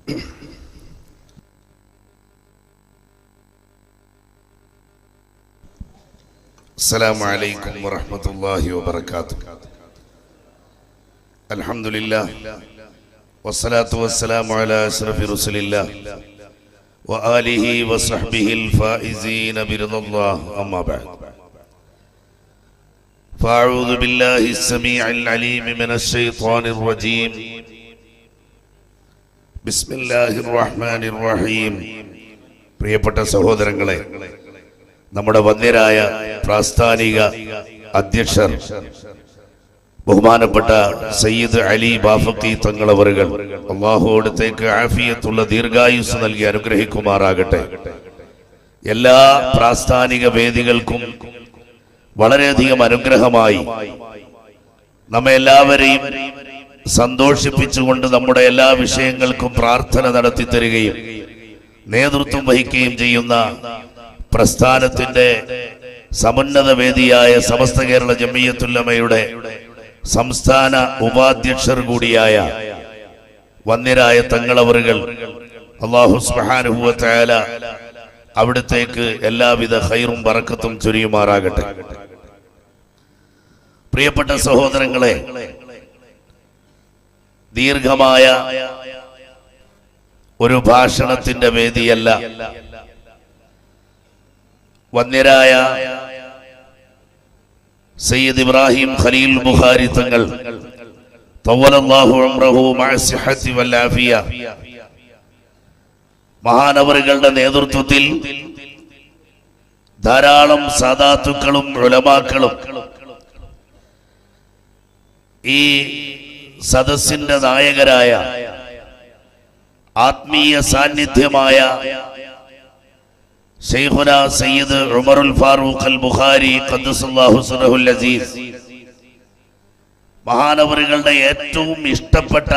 السلام عليكم ورحمة الله وبركاته الحمد لله والصلاة والسلام على أشرف رسل الله وآله وصحبه الفائزين برضا الله أما بعد فأعوذ بالله السميع العليم من الشيطان الرجيم بسم الله الرحمن الرحيم പ്രിയപ്പെട്ട സഹോദരങ്ങളെ നമ്മുടെ വന്യരായ പ്രാസ്ഥാനിക അധ്യക്ഷർ ബഹുമാനപ്പെട്ട സയ്യിദ് അലി ബാഫക്കി തങ്ങളവറുകൾ അള്ളാഹുവിടത്തേക്ക് ആഫിയത്തുള്ള ദീർഘായുസ് നൽകി അനുഗ്രഹിക്കുമാറാകട്ടെ എല്ലാ പ്രാസ്ഥാനിക വേദികൾക്കും വളരെയധികം അനുഗ്രഹമായി നമ്മെ എല്ലാവരെയും സന്തോഷിപ്പിച്ചുകൊണ്ട് നമ്മുടെ എല്ലാ വിഷയങ്ങൾക്കും പ്രാർത്ഥന നടത്തി തരികയും നേതൃത്വം വഹിക്കുകയും ചെയ്യുന്ന പ്രസ്ഥാനത്തിന്റെ സമുന്നത വേദിയായ സമസ്ത കേരള ജമിയത്തുല്ലമയുടെ സംസ്ഥാന ഉപാധ്യക്ഷർ കൂടിയായ വന്യരായ തങ്ങളവറുകൾ അള്ളാഹു സുബ്ഹാനഹുവതആല അവിടത്തേക്ക് എല്ലാവിധ ഖൈറും ബറക്കത്തും ചൊരിയുമാറാകട്ടെ പ്രിയപ്പെട്ട സഹോദരങ്ങളെ ദീർഘമായ ഒരു ഭാഷണത്തിന്റെ വേദിയല്ല വന്യരായ സയ്യിദ് ഇബ്രാഹിം ഖലീൽ ബുഖാരി തങ്ങൾ തവ്വലല്ലാഹു ഉംറഹു മഅ സിഹത്തി വൽ ആഫിയ മഹാനവറുകളുടെ നേതൃത്വത്തിൽ ധാരാളം സാദാത്തുക്കളും ഉലമാക്കളും ഈ സദസ്സിന്റെ നായകരായ ആത്മീയ സാന്നിധ്യമായ ഷെയ്ഖുന സയ്യിദ് ഉമറുൽ ഫാറൂഖ് അൽ ബുഖാരി ഖദ്ദസല്ലാഹു സുറഹുൽ അസീസ് മഹാനവറുകളുടെ ഏറ്റവും ഇഷ്ടപ്പെട്ട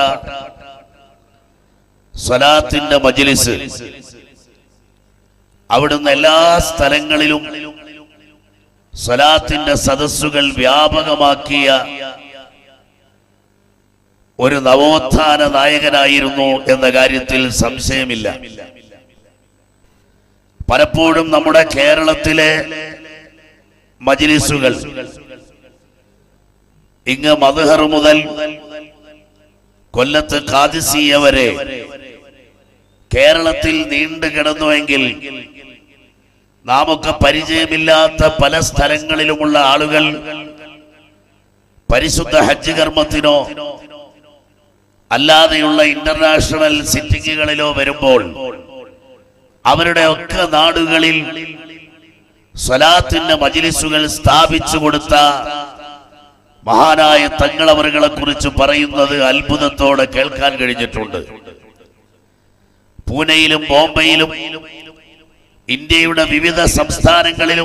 സ്വലാത്തിന്റെ മജ്ലിസ് അവിടുന്ന് എല്ലാ സ്ഥലങ്ങളിലും സ്വലാത്തിന്റെ സദസ്സുകൾ വ്യാപകമാക്കിയ ഒരു നവോത്ഥാന നായകനായിരുന്നു എന്ന കാര്യത്തിൽ സംശയമില്ല പലപ്പോഴും നമ്മുടെ കേരളത്തിലെ മജിലിസുകൾ ഇങ്ങ് മധുഹർ മുതൽ കൊല്ലത്ത് കാദിസിയ വരെ കേരളത്തിൽ നീണ്ടു കിടന്നുവെങ്കിൽ നാമൊക്കെ പരിചയമില്ലാത്ത പല സ്ഥലങ്ങളിലുമുള്ള ആളുകൾ പരിശുദ്ധ ഹജ്ജ് കർമ്മത്തിനോ അല്ലാതെയുള്ള ഇന്റർനാഷണൽ സിറ്റിങ്ങുകളിലോ വരുമ്പോൾ അവരുടെ ഒക്കെ നാടുകളിൽ സ്വലാത്തിന്റെ മജിലിസുകൾ സ്ഥാപിച്ചു കൊടുത്ത മഹാനായ തങ്ങളവറുകളെ കുറിച്ച് പറയുന്നത് അത്ഭുതത്തോടെ കേൾക്കാൻ കഴിഞ്ഞിട്ടുണ്ട് പൂനെയിലും ബോംബെയിലും ഇന്ത്യയുടെ വിവിധ സംസ്ഥാനങ്ങളിലും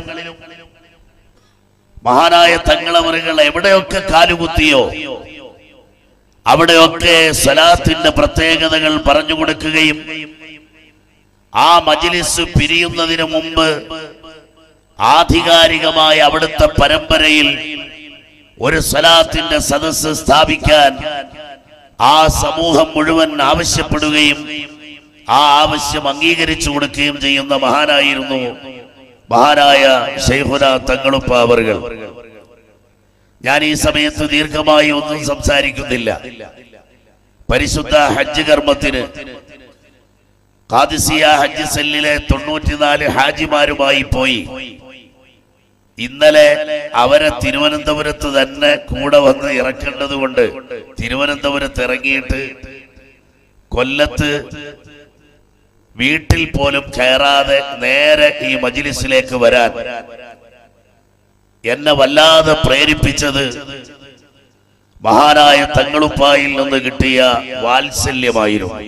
മഹാനായ തങ്ങളവറുകൾ എവിടെയൊക്കെ കാലുകുത്തിയോ അവിടെയൊക്കെ സ്വലാത്തിന്റെ പ്രത്യേകതകൾ പറഞ്ഞു കൊടുക്കുകയും ആ മജിലിസ് പിരിയുന്നതിന് മുമ്പ് ആധികാരികമായ അവിടുത്തെ പരമ്പരയിൽ ഒരു സ്വലാത്തിന്റെ സദസ്സ് സ്ഥാപിക്കാൻ ആ സമൂഹം മുഴുവൻ ആവശ്യപ്പെടുകയും ആ ആവശ്യം അംഗീകരിച്ചു കൊടുക്കുകയും ചെയ്യുന്ന മഹാനായിരുന്നു മഹാനായ ഷെയ്ഖുന തങ്ങളുപ്പ അവറുകൾ ഞാൻ ഈ സമയത്ത് ദീർഘമായി ഒന്നും സംസാരിക്കുന്നില്ല പരിശുദ്ധ ഹജ്ജ് കർമ്മത്തിന് ഖാദിസിയ ഹജ്ജ് സെല്ലിലെ തൊണ്ണൂറ്റിനാല് ഹാജിമാരുമായി പോയി ഇന്നലെ അവരെ തിരുവനന്തപുരത്ത് തന്നെ കൂടെ വന്ന് ഇറക്കേണ്ടത് കൊണ്ട് തിരുവനന്തപുരത്ത് ഇറങ്ങിയിട്ട് കൊല്ലത്ത് വീട്ടിൽ പോലും കയറാതെ നേരെ ഈ മജിലിസിലേക്ക് വരാൻ എന്നെ വല്ലാതെ പ്രേരിപ്പിച്ചത് മഹാനായ തങ്ങളുപ്പായിൽ നിന്ന് കിട്ടിയ വാത്സല്യമായിരുന്നു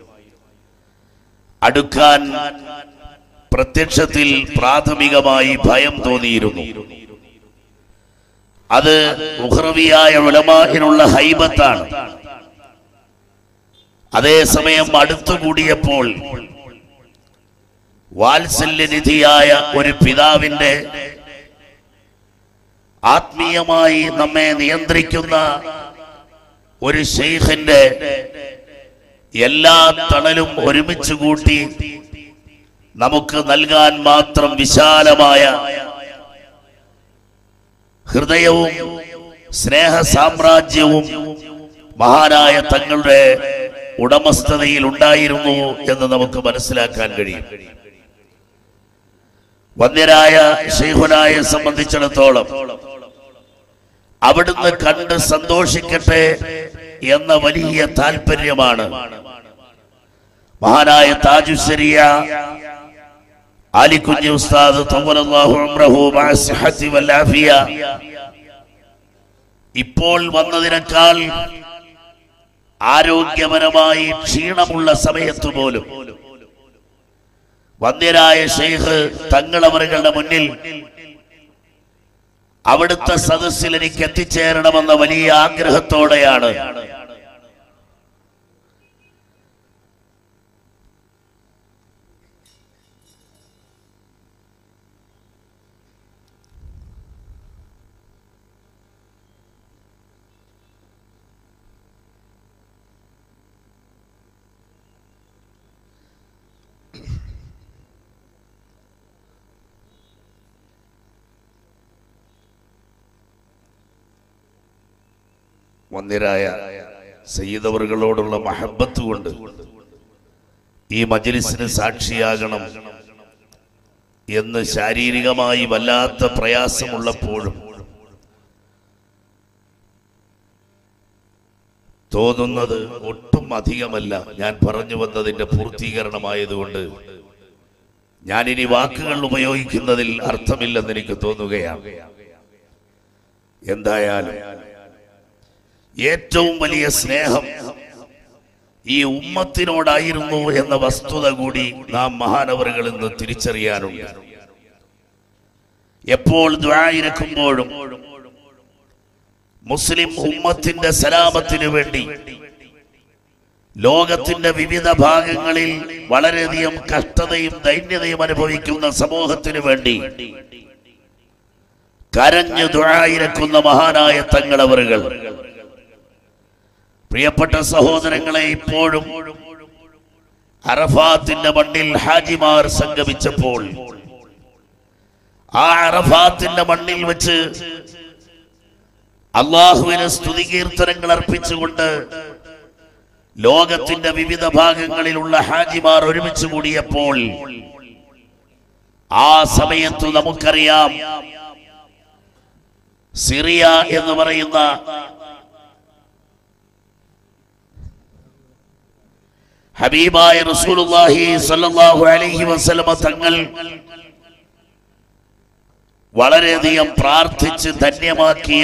അടുക്കാൻ പ്രത്യക്ഷത്തിൽ പ്രാഥമികമായി ഭയം തോന്നിയിരുന്നു അത് മുഹറവിയായ ഉലമാഹിനുള്ള ഹൈബത്താണ് അതേസമയം അടുത്തുകൂടിയപ്പോൾ വാത്സല്യനിധിയായ ഒരു പിതാവിന്റെ ആത്മീയമായി നമ്മെ നിയന്ത്രിക്കുന്ന ഒരു ഷെയ്ഖിന്റെ എല്ലാ തണലും ഒരുമിച്ച് കൂട്ടി നമുക്ക് നൽകാൻ മാത്രം വിശാലമായ ഹൃദയവും സ്നേഹ സാമ്രാജ്യവും മഹാനായ തങ്ങളുടെ ഉടമസ്ഥതയിൽ ഉണ്ടായിരുന്നു എന്ന് നമുക്ക് മനസ്സിലാക്കാൻ കഴിയും വന്യരായ ഷെയ്ഖുനായെ സംബന്ധിച്ചിടത്തോളം അവിടുന്ന് കണ്ട് സന്തോഷിക്കട്ടെ എന്ന വലിയ താല്പര്യമാണ് മഹാനായ താജുശരിയ ആലിക്കുഞ്ഞി ഉസ്താദ് തവ്വലല്ലാഹു ഉംറഹു മഅ സിഹത്തി വൽ ആഫിയ ഇപ്പോൾ വന്നതിനേക്കാൾ ആരോഗ്യപരമായി ക്ഷീണമുള്ള സമയത്ത് പോലും വന്യരായ ഷെയ്ഖ് തങ്ങളവറുകളുടെ മുന്നിൽ അവിടുത്തെ സദസ്സിൽ എനിക്ക് എത്തിച്ചേരണമെന്ന വലിയ ആഗ്രഹത്തോടെയാണ് വന്യരായ സയ്യിദവറുകളോടുള്ള മഹബത്ത് കൊണ്ട് ഈ മജ്ലിസിന് സാക്ഷിയാകണം എന്ന് ശാരീരികമായി വല്ലാത്ത പ്രയാസമുള്ളപ്പോഴും തോന്നുന്നത് ഒട്ടും അധികമല്ല ഞാൻ പറഞ്ഞു വന്നതിന്റെ പൂർത്തീകരണമായതുകൊണ്ട് ഞാൻ ഇനി വാക്കുകൾ ഉപയോഗിക്കുന്നതിൽ അർത്ഥമില്ലെന്ന് എനിക്ക് തോന്നുകയാണ് എന്തായാലും ഏറ്റവും വലിയ സ്നേഹം ഈ ഉമ്മത്തിനോടായിരുന്നു എന്ന വസ്തുത കൂടി നാം മഹാനവറുകൾ ഇന്ന് തിരിച്ചറിയാനുണ്ട് എപ്പോൾ ദ്വായിരക്കുമ്പോഴും മുസ്ലിം ഉമ്മത്തിന്റെ സലാമത്തിനു വേണ്ടി ലോകത്തിന്റെ വിവിധ ഭാഗങ്ങളിൽ വളരെയധികം കഷ്ടതയും ദൈന്യതയും അനുഭവിക്കുന്ന സമൂഹത്തിനു വേണ്ടി കരഞ്ഞു ദ്വായിരക്കുന്ന മഹാനായ തങ്ങളവറുകൾ പ്രിയപ്പെട്ട സഹോദരങ്ങളെ ഇപ്പോഴും അറഫാത്തിന്റെ മണ്ണിൽ ഹാജിമാർ സംഗമിച്ചപ്പോൾ ആ അറഫാത്തിന്റെ മണ്ണിൽ വെച്ച് അള്ളാഹുവിന് സ്തുതികീർത്തനങ്ങൾ അർപ്പിച്ചുകൊണ്ട് ലോകത്തിന്റെ വിവിധ ഭാഗങ്ങളിലുള്ള ഹാജിമാർ ഒരുമിച്ച് കൂടിയപ്പോൾ ആ സമയത്ത് നമുക്കറിയാം സിറിയ എന്ന് പറയുന്ന ഹബീബായ റസൂലുള്ളാഹി സ്വല്ലല്ലാഹു അലൈഹി വസല്ലമ തങ്ങൾ വളരെയധികം പ്രാർത്ഥിച്ച് ധന്യമാക്കിയ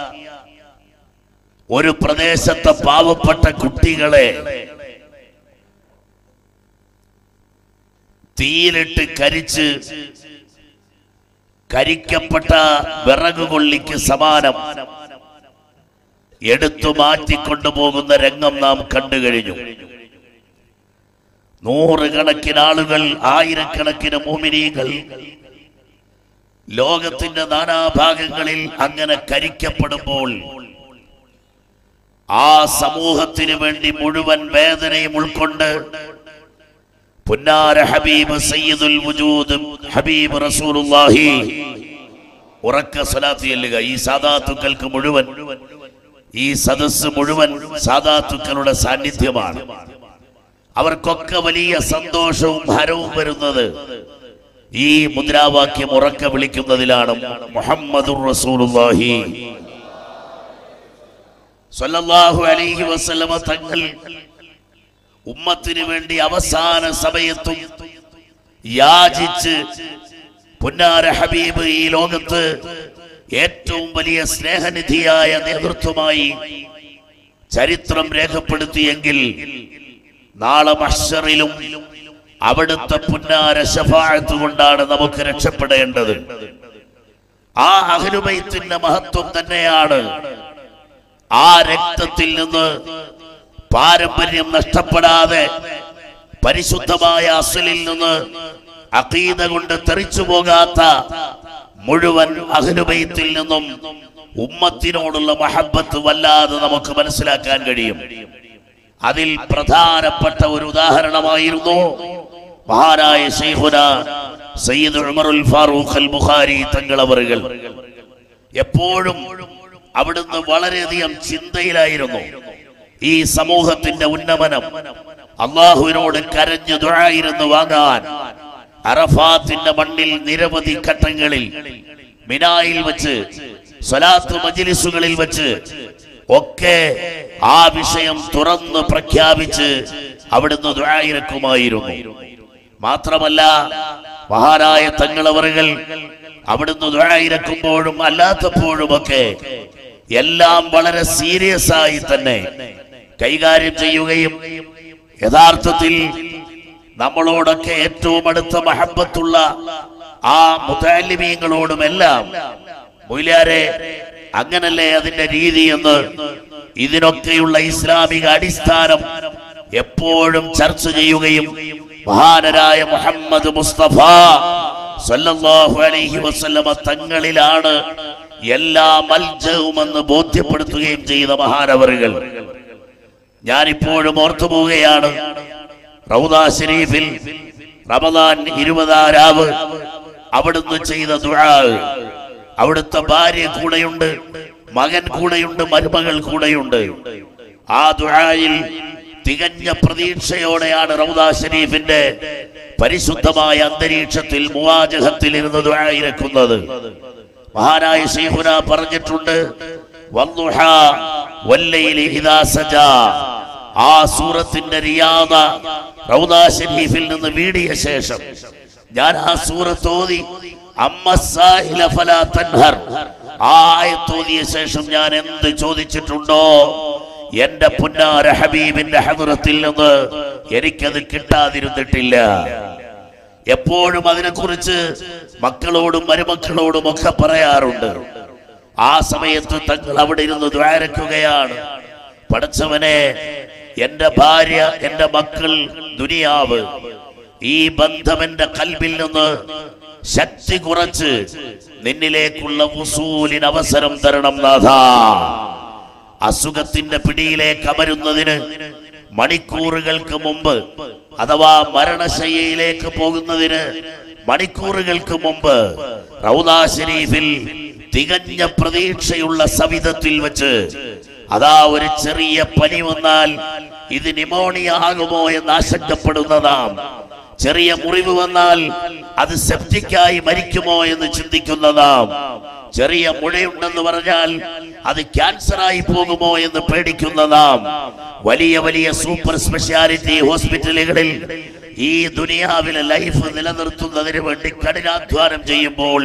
ഒരു പ്രദേശത്തെ പാവപ്പെട്ട കുട്ടികളെ തീയിലിട്ട് കരിച്ച് കരിക്കപ്പെട്ട വിറക് കൊള്ളിക്ക് സമാനം എടുത്തു മാറ്റിക്കൊണ്ടുപോകുന്ന രംഗം നാം കണ്ടു കഴിഞ്ഞു നൂറുകണക്കിന് ആളുകൾ ആയിരക്കണക്കിന് മോമിനികൾ ലോകത്തിന്റെ നാനാഭാഗങ്ങളിൽ അങ്ങനെ കരിക്കപ്പെടുമ്പോൾ ആ സമൂഹത്തിന് വേണ്ടി മുഴുവൻ വേദനയും ഉൾക്കൊണ്ട് പുന്നാര ഹബീബ് സയ്യിദുൽ വജൂദ് ഹബീബ് റസൂലുള്ളാഹി ഉറക്ക സ്വലാത്ത് ചെല്ലുക ഈ സാദാത്തുക്കൾക്ക് മുഴുവൻ ഈ സദസ്സ് മുഴുവൻ സാദാത്തുക്കളുടെ സാന്നിധ്യമാണ് അവർക്കൊക്കെ വലിയ സന്തോഷവും ഹരവും വരുന്നത് ഈ മുദ്രാവാക്യം ഉറക്ക വിളിക്കുന്നതിലാണ് മുഹമ്മദുർ റസൂലുള്ളാഹി സ്വല്ലല്ലാഹു അലൈഹി വസല്ലമ തങ്ങൾ ഉമ്മത്തിന് വേണ്ടി അവസാന സമയത്തും യാചിച്ച് പുന്നാര ഹബീബ് ഈ ലോകത്ത് ഏറ്റവും വലിയ സ്നേഹനിധിയായ നേതൃത്വമായി ചരിത്രം രേഖപ്പെടുത്തിയെങ്കിൽ നാളെ മഹ്ശറിലും അവിടുത്തെ പുന്നാര ശഫാഴത്ത് കൊണ്ടാണ് നമുക്ക് രക്ഷപ്പെടേണ്ടത് ആ അഹ്ലുബൈത്തിന്റെ മഹത്വം തന്നെയാണ് ആ രക്തത്തിൽ നിന്ന് പാരമ്പര്യം നഷ്ടപ്പെടാതെ പരിശുദ്ധമായ അസലിൽ നിന്ന് അഖീദ കൊണ്ട് തെറിച്ചു പോകാത്ത മുഴുവൻ അഹ്ലുബൈത്തിൽ നിന്നും ഉമ്മത്തിനോടുള്ള മഹബത്ത് വല്ലാതെ നമുക്ക് മനസ്സിലാക്കാൻ കഴിയും അതിൽ പ്രധാനപ്പെട്ട ഒരു ഉദാഹരണമായിരുന്നു മഹാനായ ശൈഖുന സയ്യിദ് ഉമറുൽ ഫാറൂഖ് അൽ ബുഖാരി തങ്ങളവറുകൾ എപ്പോഴും അവിടുന്ന് വളരെയധികം ചിന്തയിലായിരുന്നു ഈ സമൂഹത്തിന്റെ ഉന്നമനം അള്ളാഹുവിനോട് കരഞ്ഞു ദുഴായിരുന്നു വാങ്ങാൻ അറഫാത്തിന്റെ മണ്ണിൽ നിരവധി ഘട്ടങ്ങളിൽ മിനായിൽ വെച്ച് സ്വലാത്ത് മജിലിസുകളിൽ വെച്ച് ഒക്കെ ആ വിഷയം തുറന്ന് പ്രഖ്യാപിച്ച് അവിടുന്ന് ദുഴായിരക്കുമായിരുന്നു മാത്രമല്ല മഹാനായ തങ്ങളവറുകൾ അവിടുന്ന് ദുഴായിരക്കുമ്പോഴും അല്ലാത്തപ്പോഴുമൊക്കെ എല്ലാം വളരെ സീരിയസ് ആയി തന്നെ കൈകാര്യം ചെയ്യുകയും യഥാർത്ഥത്തിൽ നമ്മളോടൊക്കെ ഏറ്റവും അടുത്ത മഹബത്തുള്ള ആ മുതാലിമീങ്ങളോടുമെല്ലാം മൊയ്ലാരെ അങ്ങനല്ലേ അതിന്റെ രീതി എന്ന് ഇതിനൊക്കെയുള്ള ഇസ്ലാമിക അടിസ്ഥാനം എപ്പോഴും ചർച്ച ചെയ്യുകയും മഹാനരായ മുഹമ്മദ് മുസ്തഫ സല്ലല്ലാഹു അലൈഹി വസല്ലമ തങ്ങളിലാണ് എല്ലാ മൽജവുമെന്ന് ബോധ്യപ്പെടുത്തുകയും ചെയ്ത മഹാനവറുകൾ ഞാനിപ്പോഴും ഓർത്തു പോവുകയാണ് റൗദ ഷരീഫിൽ റമദാൻ ഇരുപതാം രാവ് അവിടുന്ന് ചെയ്ത ദുആ അവിടുത്തെ ഭാര്യ കൂടെയുണ്ട് മകൻ കൂടെയുണ്ട് മരുമകൾ കൂടെയുണ്ട് ആ ദുആയിൽ തികഞ്ഞ പ്രതീക്ഷയോടെയാണ് റൗദ ഷരീഫിന്റെ പരിശുദ്ധമായ അന്തരീക്ഷത്തിൽ മുവാജഹത്തിൽ ഇരുന്ന് ദുആയിരക്കുന്നത് മഹാനായ ശൈഖുന പറഞ്ഞിട്ടുണ്ട് വന്നുഹാ വല്ലൈലി ഇദാ സജാ ആ സൂറത്തിന്റെ റിയാദ റൗദ ഷരീഫിൽ നിന്ന് വീടിയ ശേഷം ഞാൻ ആ സൂറത്ത് ഓതി അമ്മ സാഹില ഫലാ തൻഹർ ആ ആയത്തോതിയ ശേഷം ഞാൻ എന്ത് ചോദിച്ചിട്ടുണ്ടോ എന്റെ പുന്നാര ഹബീബിന്റെ ഹദറത്തിൽ നിന്ന് എനിക്കത് കിട്ടാതിരുന്നിട്ടില്ല എപ്പോഴും അതിനെക്കുറിച്ച് മക്കളോടും മരുമക്കളോടും ഒക്കെ പറയാറുണ്ട് ആ സമയത്ത് തങ്ങൾ അവിടെ ഇരുന്ന് ദ്വാരക്കുകയാണ് പഠിച്ചവനെ എന്റെ ഭാര്യ എന്റെ മക്കൾ ദുനിയാവ് ഈ ബന്ധം എന്റെ കൽബിൽ നിന്ന് ശക്തി കുറച്ച് നിന്നിലേക്കുള്ള വസൂലിന് അവസരം തരണം നാഥ അസുഖത്തിന്റെ പിടിയിലേക്ക് അമരുന്നതിന് മണിക്കൂറുകൾക്ക് മുമ്പ് അഥവാ മരണശയ്യയിലേക്ക് പോകുന്നതിന് മണിക്കൂറുകൾക്ക് മുമ്പ് റൗദാ ഷരീഫിൽ തികഞ്ഞ പ്രതീക്ഷയുള്ള സവിധത്തിൽ വെച്ച് അതാ ഒരു ചെറിയ പനി വന്നാൽ ഇത് നിമോണിയ ആകുമോ എന്ന് ആശങ്കപ്പെടുന്നതാം ചെറിയ മുറിവ് വന്നാൽ അത് സെപ്റ്റിക്കായി മരിക്കുമോ എന്ന് ചിന്തിക്കുന്നതാം ചെറിയ മുഴയുണ്ടെന്ന് പറഞ്ഞാൽ അത് ക്യാൻസറായി പോകുമോ എന്ന് പേടിക്കുന്നതാം വലിയ വലിയ സൂപ്പർ സ്പെഷ്യാലിറ്റി ഹോസ്പിറ്റലുകളിൽ ഈ ദുനിയാവിലെ ലൈഫ് നിലനിർത്തുന്നതിന് വേണ്ടി കഠിനാധ്വാനം ചെയ്യുമ്പോൾ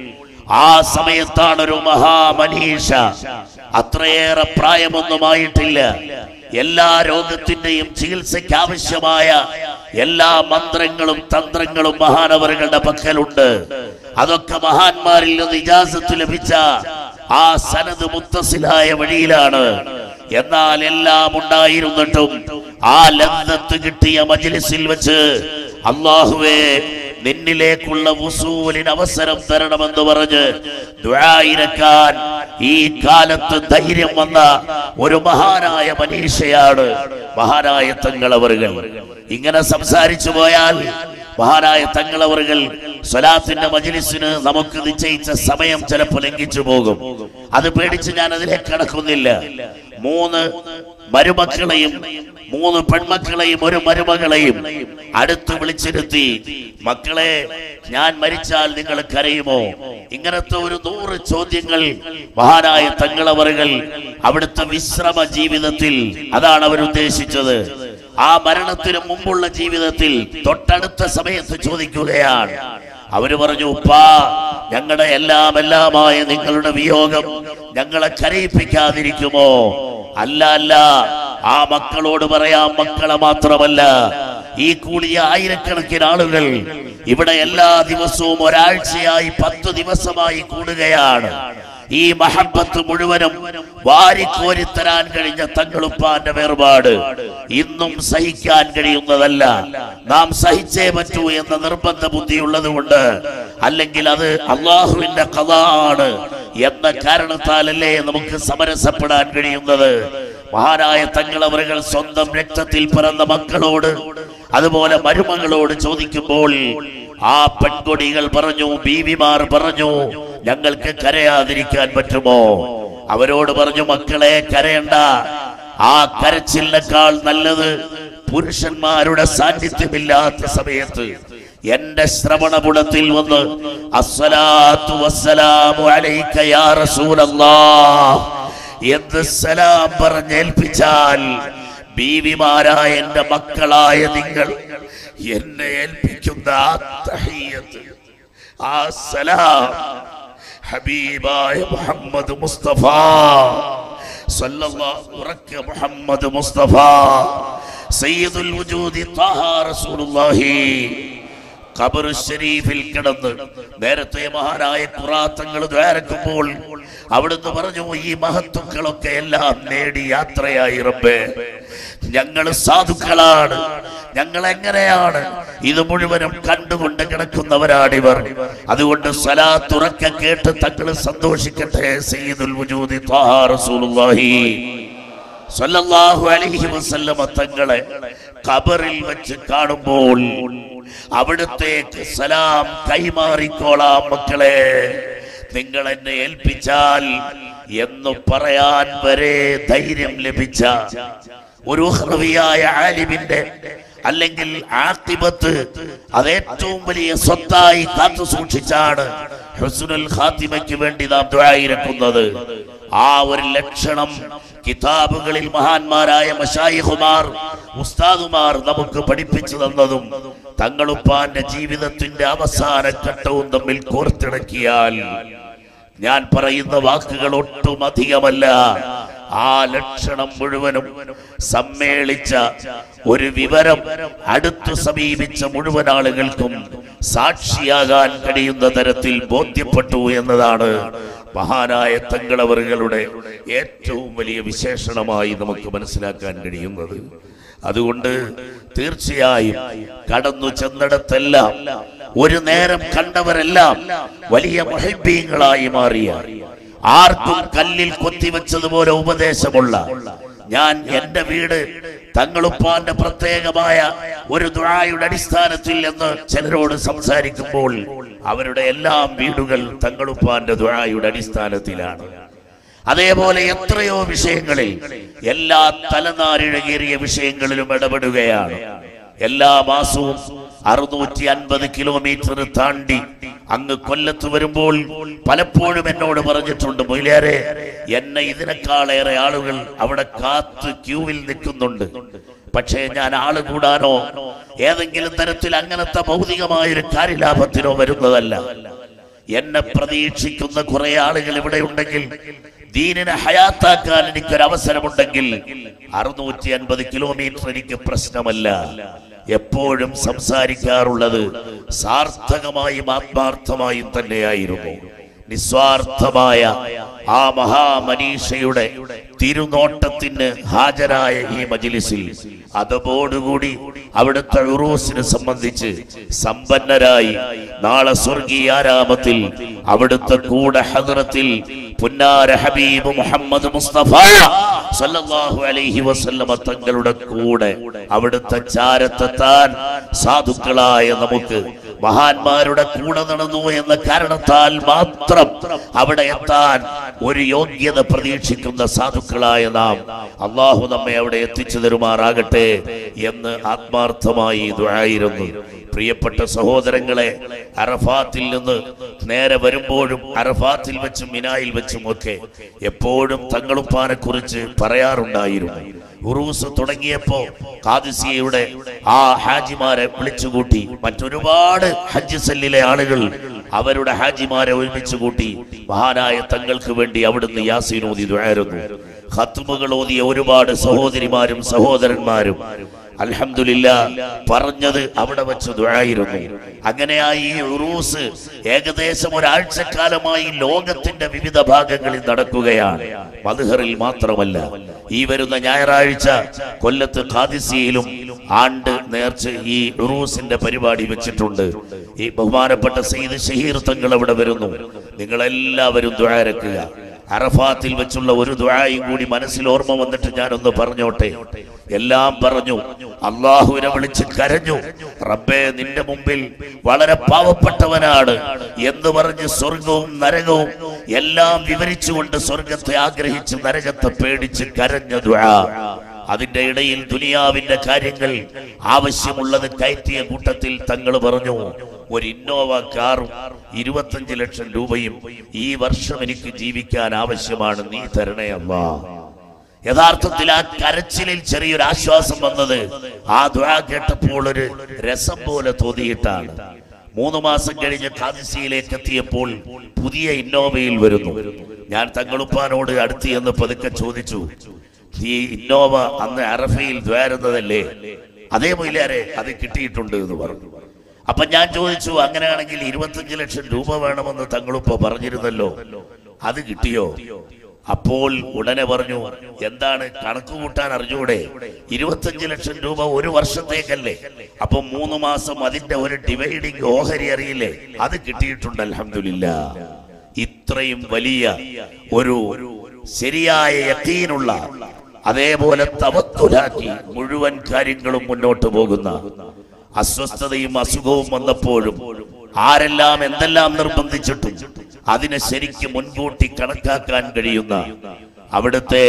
ആ സമയത്താണ് ഒരു മഹാമനീഷ അത്രയേറെ പ്രായമൊന്നുമായിട്ടില്ല എല്ലാ രോഗത്തിന്റെയും ചികിത്സയ്ക്ക് ആവശ്യമായ എല്ലാ മന്ത്രങ്ങളും തന്ത്രങ്ങളും മഹാനവറുകളുടെ പക്കലുണ്ട് അതൊക്കെ മഹാന്മാരിൽ നിന്ന് ഇജാസത്ത് ലഭിച്ച ആ സനത് മുത്തസിലായ വഴിയിലാണ് എന്നാൽ എല്ലാം ഉണ്ടായിരുന്നിട്ടും ആ ലന്ധത്ത് കിട്ടിയ മജ്ലിസിൽ വെച്ച് അള്ളാഹുവേ നിന്നിലേക്കുള്ള വസൂലിന് അവസരം തരണമെന്ന് പറഞ്ഞ് ദുആയിരക്കാൻ ഈ കാലത്ത് ധൈര്യം വന്ന ഒരു മഹാനായ മനീഷയാണ് മഹാനായ തങ്ങളവറുകൾ ഇങ്ങനെ സംസാരിച്ചു പോയാൽ മഹാനായ തങ്ങളവറുകൾ സ്വലാത്തിന്റെ മജ്ലിസിന് നമുക്ക് നിശ്ചയിച്ച സമയം ചിലപ്പോൾ ലംഘിച്ചു പോകും അത് പേടിച്ച് ഞാൻ അതിലേക്ക് കടക്കുന്നില്ല മൂന്ന് മരുമക്കളെയും മൂന്ന് പെൺമക്കളെയും ഒരു മരുമകളെയും അടുത്ത് വിളിച്ചിരുത്തി മക്കളെ ഞാൻ മരിച്ചാൽ നിങ്ങൾ കരയുമോ ഇങ്ങനത്തെ ഒരു നൂറ് ചോദ്യങ്ങൾ മഹാനായ തങ്ങളവറുകൾ അവിടുത്തെ വിശ്രമ ജീവിതത്തിൽ അതാണ് അവർ ഉദ്ദേശിച്ചത് ആ മരണത്തിന് മുമ്പുള്ള ജീവിതത്തിൽ തൊട്ടടുത്ത സമയത്ത് ചോദിക്കുകയാണ് അവര് പറഞ്ഞു ഉപ്പാ ഞങ്ങളുടെ എല്ലാം എല്ലാമായ നിങ്ങളുടെ വിയോഗം ഞങ്ങളെ കരയിപ്പിക്കാതിരിക്കുമോ അല്ല അല്ല ആ മക്കളോട് പറയാം മക്കളെ മാത്രമല്ല ഈ കൂടിയ ആയിരക്കണക്കിന് ആളുകൾ ഇവിടെ എല്ലാ ദിവസവും ഒരാഴ്ചയായി പത്ത് ദിവസമായി കൂടുകയാണ് ഈ മഹബത്ത് മുഴുവനും വാരിക്കോരിത്തരാൻ കഴിഞ്ഞ തങ്ങളുപ്പാന്റെ വേർപാട് ഇന്നും സഹിക്കാൻ കഴിയുന്നതല്ല നാം സഹിച്ചേ പറ്റൂ എന്ന നിർബന്ധ ബുദ്ധിയുള്ളത് കൊണ്ട് അല്ലെങ്കിൽ അത് അള്ളാഹുവിന്റെ കഥാണ് എന്ന കാരണത്താലല്ലേ നമുക്ക് സമരസപ്പെടാൻ കഴിയുന്നത് മഹാനായ തങ്ങളവറുകൾ സ്വന്തം രക്തത്തിൽ പിറന്ന മക്കളോട് അതുപോലെ മരുമകളോട് ചോദിക്കുമ്പോൾ ആ പെൺകൊടികൾ പറഞ്ഞു ബീവിമാർ പറഞ്ഞു ഞങ്ങൾക്ക് കരയാതിരിക്കാൻ പറ്റുമോ അവരോട് പറഞ്ഞു മക്കളെ കരയണ്ട ആ കരച്ചിലിനേക്കാൾ നല്ലത് പുരുഷന്മാരുടെ സാന്നിധ്യമില്ലാത്ത സമയത്ത് എന്റെ ശ്രവണപുടത്തിൽ വന്ന് അസ്സലാത്തു വസ്സലാമു അലൈക യാ റസൂലല്ലാഹ് എന്ന് സലാം പറഞ്ഞേൽപ്പിച്ചാൽ ബീവിമാരായ എന്റെ മക്കളായ നിങ്ങൾ എന്നെ ഏൽപ്പിക്കുന്ന ആ തഹിയ്യത്ത്, ആ സലാം ഹബീബായ മുഹമ്മദ് മുസ്തഫ സല്ലല്ലാഹു ഉറക്കെ മുഹമ്മദ് മുസ്തഫ സയ്യിദുൽ വജൂദി ത്വാഹ റസൂലുള്ളാഹി ഖബർ ഷരീഫിൽ കിടന്ന് നേരത്തെ മഹാനായ ഖുറാത്തങ്ങൾ ദ്വാരക്കുമ്പോൾ അവിടുന്ന് പറഞ്ഞു ഈ മഹത്വങ്ങളൊക്കെ എല്ലാം നേടി യാത്രയായി റബ്ബേ ഞങ്ങൾ സാധുക്കളാണ് ഞങ്ങൾ എങ്ങനെയാണ് ഇത് മുഴുവനും കണ്ടുകൊണ്ട് കിടക്കുന്നവരാണിവർ അതുകൊണ്ട് സലാത്തുറക്കെ കേട്ട് തങ്ങൾ സന്തോഷിക്കട്ടെ സയ്യിദുൽ വജൂദി ത്വാഹ റസൂലുള്ളാഹി സല്ലല്ലാഹു അലൈഹി വസല്ലമ തങ്ങളെ ഖബറിൽ വെച്ച് കാണുമ്പോൾ അവിടുത്തേക്ക് സലാം കൈമാറിക്കോളാം മക്കളെ നിങ്ങൾ എന്നെ ഏൽപ്പിച്ചാൽ എന്ന് പറയാൻ വരെ ധൈര്യം ലഭിച്ച ഒരു ഉഹ്റവിയായ ആലിമിന്റെ അല്ലെങ്കിൽ ആത്തിബത്ത് അത് ഏറ്റവും വലിയ സ്വത്തായി കാത്തു സൂക്ഷിച്ചാണ് ഹുസ്നുൽ ഖാത്തിമയ്ക്ക് വേണ്ടി നാം ദ്വായിരക്കുന്നത് ആ ഒരു ലക്ഷണം കിതാബുകളിൽ മഹാന്മാരായ മഷായിഹുമാർ ഉസ്താദുമാർ നമുക്ക് പഠിപ്പിച്ചു തന്നതും തങ്ങളുപ്പാന്റെ ജീവിതത്തിന്റെ അവസാന ഘട്ടവും തമ്മിൽ കോർത്തിണക്കിയാൽ ഞാൻ പറയുന്ന വാക്കുകൾ ഒട്ടും അധികമല്ല ആ ലക്ഷണം മുഴുവനും സമ്മേളിച്ച ഒരു വിവരം അടുത്തു സമീപിച്ച മുഴുവൻ ആളുകൾക്കും സാക്ഷിയാകാൻ കഴിയുന്ന തരത്തിൽ ബോധ്യപ്പെട്ടു എന്നതാണ് മഹാനായ തങ്ങളവറുകളുടെ ഏറ്റവും വലിയ വിശേഷണമായി നമുക്ക് മനസ്സിലാക്കാൻ കഴിയുന്നത് അതുകൊണ്ട് തീർച്ചയായും കടന്നു ചെന്നിടത്തെല്ലാം ഒരു നേരം കണ്ടവരെല്ലാം വലിയ മഹിബീങ്ങളായി മാറിയ ആർക്കും കല്ലിൽ കൊത്തിവെച്ചതുപോലെ ഉപദേശമുള്ള ഞാൻ എന്റെ വീട് തങ്ങളുപ്പാന്റെ പ്രത്യേകമായ ഒരു ദുആയുടെ അടിസ്ഥാനത്തിൽ എന്ന് ചിലരോട് സംസാരിക്കുമ്പോൾ അവരുടെ എല്ലാം വീടുകൾ തങ്ങളുപ്പാന്റെ ദുആയുടെ അടിസ്ഥാനത്തിലാണ് അതേപോലെ എത്രയോ വിഷയങ്ങളിൽ എല്ലാ തലനാരിഴകേറിയ വിഷയങ്ങളിലും ഇടപെടുകയാണ് എല്ലാ മാസവും അറുന്നൂറ്റി അൻപത് കിലോമീറ്റർ താണ്ടി അങ്ങ് കൊല്ലത്ത് വരുമ്പോൾ പലപ്പോഴും എന്നോട് പറഞ്ഞിട്ടുണ്ട് മൊയിലേറെ എന്നെ ഇതിനേക്കാളേറെ ആളുകൾ അവിടെ കാത്ത് ക്യൂവിൽ നിൽക്കുന്നുണ്ട് പക്ഷേ ഞാൻ ആള് കൂടാനോ ഏതെങ്കിലും തരത്തിൽ അങ്ങനത്തെ ഭൗതികമായ ഒരു കാര്യലാഭത്തിനോ വരുന്നതല്ല എന്നെ പ്രതീക്ഷിക്കുന്ന കുറെ ആളുകൾ ഇവിടെ ഉണ്ടെങ്കിൽ ദീനിനെ ഹയാത്താക്കാൻ എനിക്കൊരു അവസരമുണ്ടെങ്കിൽ അറുന്നൂറ്റി അൻപത് കിലോമീറ്റർ എനിക്ക് പ്രശ്നമല്ല എപ്പോഴും സംസാരിക്കാറുള്ളത് സാർത്ഥകമായും ആത്മാർത്ഥമായും തന്നെയായിരുന്നു നിസ്വാർത്ഥമായ ആ മഹാമനീഷയുടെ തിരുനോട്ടത്തിന് ഹാജരായ ഈ മജിലിസിൽ അതോടുകൂടി അവിടുത്തെ ഉറൂസിനെ സംബന്ധിച്ച് സമ്പന്നരായി നാളെ സ്വർഗീയാരാമത്തിൽ അവിടുത്തെ കൂടെ ഹദ്റത്തിൽ പുന്നാര ഹബീബ് മുഹമ്മദ് മുസ്തഫ സല്ലല്ലാഹു അലൈഹി വസല്ലമ തങ്ങളുടെ കൂടെ അവിടുത്തെ ചാരത്തെത്താൻ സാധുക്കളായ നമുക്ക് മഹാന്മാരുടെ കൂടെ നടന്നു എന്ന കാരണത്താൽ മാത്രം അവിടെ എത്താൻ ഒരു യോഗ്യത പ്രതീക്ഷിക്കുന്ന സാധുക്കളായ നാം അള്ളാഹു നമ്മെ അവിടെ എത്തിച്ചു തരുമാറാകട്ടെ എന്ന് ആത്മാർത്ഥമായി ദുആയിരുന്നു പ്രിയപ്പെട്ട സഹോദരങ്ങളെ അറഫാത്തിൽ നിന്ന് നേരെ വരുമ്പോഴും അറഫാത്തിൽ വെച്ചും മിനായിൽ വെച്ചും ഒക്കെ എപ്പോഴും തങ്ങളുപ്പാനെ കുറിച്ച് പറയാറുണ്ടായിരുന്നു ഉറൂസ് തുടങ്ങിയപ്പോ കാദിസിയയുടെ ആ ഹാജിമാരെ വിളിച്ചുകൂട്ടി മറ്റൊരുപാട് ഹജ്ജ് സെല്ലിലെ ആളുകൾ അവരുടെ ഹാജിമാരെ ഒരുമിച്ച് കൂട്ടി മഹാനായ തങ്ങൾക്ക് വേണ്ടി അവിടുന്ന് യാസീനോദി ദുആയിരുന്നു ഖത്മുകൾ ഓതിയ ഒരുപാട് സഹോദരിമാരും സഹോദരന്മാരും അൽഹംദുലില്ല പറഞ്ഞത് അവിടെ വെച്ച് ദുആയിരുന്നു അങ്ങനെയായി ഈ ഉറൂസ് ഏകദേശം ഒരാഴ്ചക്കാലമായി ലോകത്തിന്റെ വിവിധ ഭാഗങ്ങളിൽ നടക്കുകയാണ് മധുഹറിൽ മാത്രമല്ല ഈ വരുന്ന ഞായറാഴ്ച കൊല്ലത്ത് ഖാദിസിയിലും ആണ്ട് നേർച്ച് ഈ ഉറൂസിന്റെ പരിപാടി വെച്ചിട്ടുണ്ട് ഈ ബഹുമാനപ്പെട്ട സെയ്ദ് ഷഹീർ തങ്ങൾ അവിടെ വരുന്നു നിങ്ങളെല്ലാവരും ദ്വാരക്കുക അറഫാത്തിൽ വെച്ചുള്ള ഒരു ദുആയും കൂടി മനസ്സിൽ ഓർമ്മ വന്നിട്ട് ഞാനൊന്ന് പറഞ്ഞോട്ടെ എല്ലാം പറഞ്ഞു അള്ളാഹുവിനെ വിളിച്ച് കരഞ്ഞു റബ്ബേ നിന്റെ മുമ്പിൽ വളരെ പാവപ്പെട്ടവനാണ് എന്ന് പറഞ്ഞ് സ്വർഗവും നരകവും എല്ലാം വിവരിച്ചുകൊണ്ട് സ്വർഗത്തെ ആഗ്രഹിച്ച് നരകത്തെ പേടിച്ച് കരഞ്ഞ ദുആ അതിന്റെ ഇടയിൽ ദുനിയാവിന്റെ കാര്യങ്ങൾ ആവശ്യമുള്ളത് കയറ്റിയ കൂട്ടത്തിൽ തങ്ങൾ പറഞ്ഞു ഒരു ഇന്നോവ കാറും ഇരുപത്തഞ്ച് ലക്ഷം രൂപയും ഈ വർഷം എനിക്ക് ജീവിക്കാൻ ആവശ്യമാണ് നീ തരണേ അല്ലാ യഥാർത്ഥത്തിൽ ആ കരച്ചിലിൽ ചെറിയൊരു ആശ്വാസം വന്നത് ആ ദ്വാ കേട്ടപ്പോൾ ഒരു രസം പോലെ തോന്നിയിട്ടാണ് മൂന്ന് മാസം കഴിഞ്ഞ് കാദിസിയിലേക്ക് എത്തിയപ്പോൾ പുതിയ ഇന്നോവയിൽ വരുന്നു ഞാൻ തങ്ങളുപ്പാനോട് അടുത്ത് എന്ന് പതുക്കെ ചോദിച്ചു ഈ ഇന്നോവ അന്ന് അറഫയിൽ ദ്വാരുന്നതല്ലേ അതേ മൊയിലാരെ അത് കിട്ടിയിട്ടുണ്ട് എന്ന് പറഞ്ഞു അപ്പൊ ഞാൻ ചോദിച്ചു അങ്ങനെയാണെങ്കിൽ ഇരുപത്തഞ്ച് ലക്ഷം രൂപ വേണമെന്ന് തങ്ങളുപ്പ പറഞ്ഞിരുന്നല്ലോ അത് കിട്ടിയോ അപ്പോൾ ഉടനെ പറഞ്ഞു എന്താണ് കണക്ക് കൂട്ടാൻ അറിഞ്ഞൂടെ ഇരുപത്തഞ്ച് ലക്ഷം രൂപ ഒരു വർഷത്തേക്കല്ലേ അപ്പൊ മൂന്ന് മാസം അതിന്റെ ഒരു ഡിവൈഡിങ് ഓഹരി അറിയില്ലേ അത് കിട്ടിയിട്ടുണ്ട് അലഹമില്ല ഇത്രയും വലിയ ഒരു ശരിയായ യക്കീനുള്ള അതേപോലെ തവത്തുലാക്കി മുഴുവൻ കാര്യങ്ങളും മുന്നോട്ട് പോകുന്ന അസ്വസ്ഥതയും അസുഖവും വന്നപ്പോഴും ആരെല്ലാം എന്തെല്ലാം നിർബന്ധിച്ചിട്ടും അതിനെ ശരിക്കും മുൻകൂട്ടി കണക്കാക്കാൻ കഴിയുന്ന അവിടുത്തെ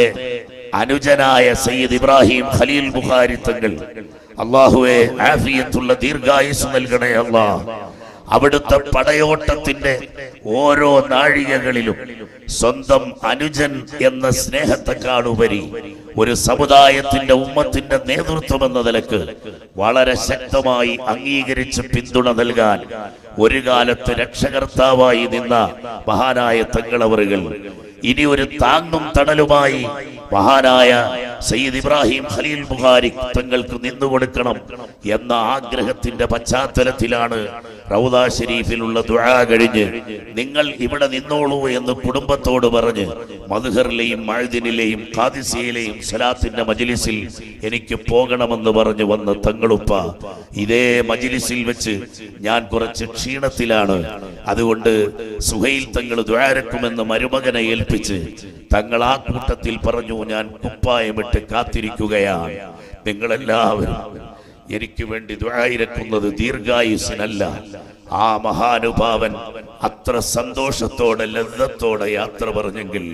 അനുജനായ സയ്യിദ് ഇബ്രാഹിം ഖലീൽ ബുഖാരി തങ്ങൾ അള്ളാഹുവെ ആഫിയത്തുള്ള ദീർഘായുസ് നൽകണേ അല്ലാ അവിടുത്തെ പടയോട്ടത്തിന്റെ ഓരോ നാഴികകളിലും സ്വന്തം അനുജൻ എന്ന സ്നേഹത്തെക്കാളുപരി ഒരു സമുദായത്തിന്റെ ഉമ്മത്തിന്റെ നേതൃത്വം എന്ന നിലക്ക് വളരെ ശക്തമായി അംഗീകരിച്ച് പിന്തുണ നൽകാൻ ഒരു കാലത്ത് രക്ഷകർത്താവായി നിന്ന മഹാനായ തങ്ങളവറുകൾ ഇനി ഒരു താങ്ങും തണലുമായി മഹാനായ സയ്യിദ് ഇബ്രാഹിം ഖലീൽ ബുഖാരി തങ്ങൾക്ക് നിന്നുകൊടുക്കണം എന്ന ആഗ്രഹത്തിന്റെ പശ്ചാത്തലത്തിലാണ് റൗദ ഷരീഫിലുള്ള ദുആ കഴിഞ്ഞ് നിങ്ങൾ ഇവിടെ നിന്നോളൂ എന്ന് കുടുംബത്തോട് പറഞ്ഞ് മധുഹറിലെയും മഴുദിനിലെയും ഖാദിസിയിലെയും സലാത്തിന്റെ മജിലിസിൽ എനിക്ക് പോകണമെന്ന് പറഞ്ഞു വന്ന തങ്ങളുപ്പ ഇതേ മജിലിസിൽ വെച്ച് ഞാൻ കുറച്ച് ക്ഷീണത്തിലാണ് അതുകൊണ്ട് സുഹൈൽ തങ്ങൾ ദ്വാരക്കുമെന്ന് മരുമകനെ ഏൽപ്പിച്ച് തങ്ങൾ ആ കൂട്ടത്തിൽ പറഞ്ഞു ഞാൻ കുപ്പായമിട്ട് കാത്തിരിക്കുകയാണ് നിങ്ങളെല്ലാവരും എനിക്ക് വേണ്ടി ദ്വായിരക്കുന്നത് ദീർഘായുസിനല്ല ആ മഹാനുഭാവൻ അത്ര സന്തോഷത്തോടെ ലബ്ധത്തോടെ യാത്ര പറഞ്ഞെങ്കിൽ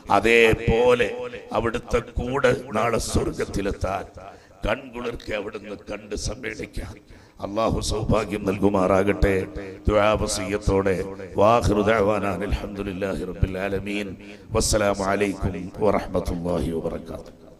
അതേപോലെ അവിടുത്തെ കൂടെ നാളെ സ്വർഗത്തിലെത്താൻ കൺകുളിർക്കെ അവിടുന്ന് കണ്ട് സമ്മേളിക്കാം അള്ളാഹു സൗഭാഗ്യം നൽകുമാറാകട്ടെ ദുആവസിയത്തോടെ വാഖിറു ദഅവാനാ അൽഹംദുലില്ലാഹി റബ്ബിൽ ആലമീൻ വസ്സലാമു അലൈക്കും വറഹ്മത്തുള്ളാഹി വബറകാതുഹു